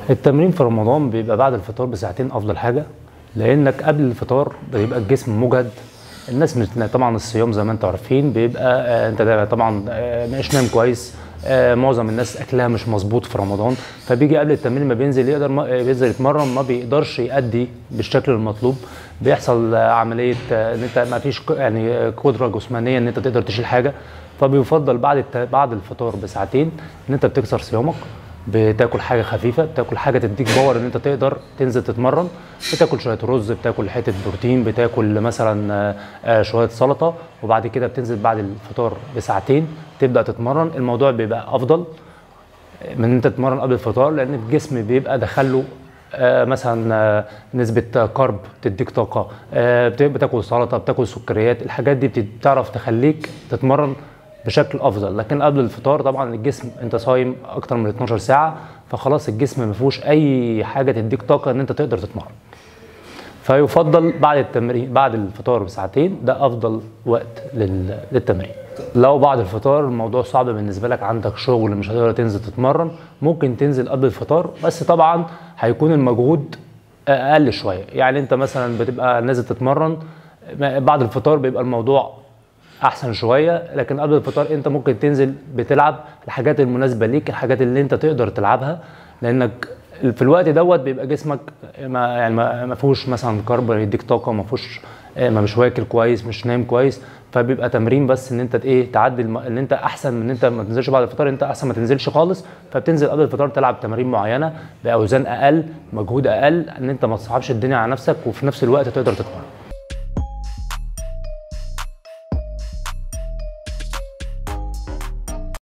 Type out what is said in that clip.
التمرين في رمضان بيبقى بعد الفطار بساعتين افضل حاجه لانك قبل الفطار بيبقى الجسم مجهد الناس مش طبعا الصيام زي ما انتم عارفين بيبقى آه، انت ده طبعا آه، مش نايم كويس آه، معظم الناس اكلها مش مظبوط في رمضان فبيجي قبل التمرين ما بينزل يقدر ما آه، بينزل يتمرن ما بيقدرش يأدي بالشكل المطلوب بيحصل آه، عمليه آه، ان انت ما فيش ق- يعني آه، قدره جسمانيه ان انت تقدر تشيل حاجه فبيفضل بعد الت- بعد الفطار بساعتين ان انت بتكسر صيامك بتاكل حاجه خفيفه بتاكل حاجه تديك باور ان انت تقدر تنزل تتمرن بتاكل شويه رز بتاكل حته بروتين بتاكل مثلا آه، آه، شويه سلطه وبعد كده بتنزل بعد الفطار بساعتين تبدا تتمرن الموضوع بيبقى افضل من ان انت تتمرن قبل الفطار لان الجسم بيبقى دخله آه، مثلا آه، نسبة كارب تديك طاقة آه، بت- بتاكل سلطة بتاكل سكريات الحاجات دي بت- بتعرف تخليك تتمرن بشكل افضل لكن قبل الفطار طبعا الجسم انت صايم اكتر من 12 ساعة فخلاص الجسم ما فيهوش اي حاجة تديك طاقة ان انت تقدر تتمرن فيفضل بعد التمرين بعد الفطار بساعتين ده افضل وقت لل- للتمرين لو بعد الفطار الموضوع صعب بالنسبه لك عندك شغل مش هتقدر تنزل تتمرن ممكن تنزل قبل الفطار بس طبعا هيكون المجهود اقل شويه يعني انت مثلا بتبقى نازل تتمرن بعد الفطار بيبقى الموضوع احسن شويه لكن قبل الفطار انت ممكن تنزل بتلعب الحاجات المناسبه ليك الحاجات اللي انت تقدر تلعبها لانك في الوقت دوت بيبقى جسمك ما يعني ما ما فيهوش مثلا كرب يديك طاقه ما فيهوش آه، ما مش واكل كويس مش نايم كويس فبيبقى تمرين بس ان انت ايه تعدي الم... ان انت احسن من ان انت ما تنزلش بعد الفطار انت احسن ما تنزلش خالص فبتنزل قبل الفطار تلعب تمارين معينه باوزان اقل مجهود اقل ان انت ما تصعبش الدنيا على نفسك وفي نفس الوقت تقدر تتمرن